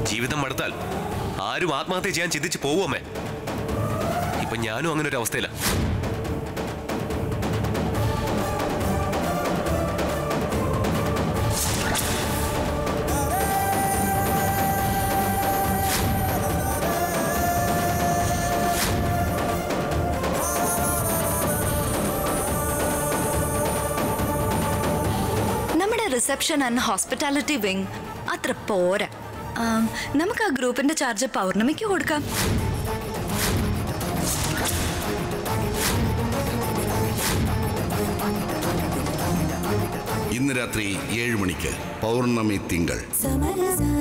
ജീവിതം മടുത്താൽ ആരും ആത്മഹത്യ ചെയ്യാൻ ചിന്തിച്ച് പോവുമേ ഇപ്പൊ ഞാനും അങ്ങനെ ഒരു അവസ്ഥയില നമ്മുടെ റിസപ്ഷൻ ആൻഡ് ഹോസ്പിറ്റാലിറ്റി വിങ് അത്ര പോരാ ആം, നമുക്ക് ആ ഗ്രൂപ്പിന്റെ ചാർജ് പൗർണമിക്ക് കൊടുക്കാം ഇന്ന് രാത്രി ഏഴ് മണിക്ക് പൗർണമി തിങ്കൾ സമരസ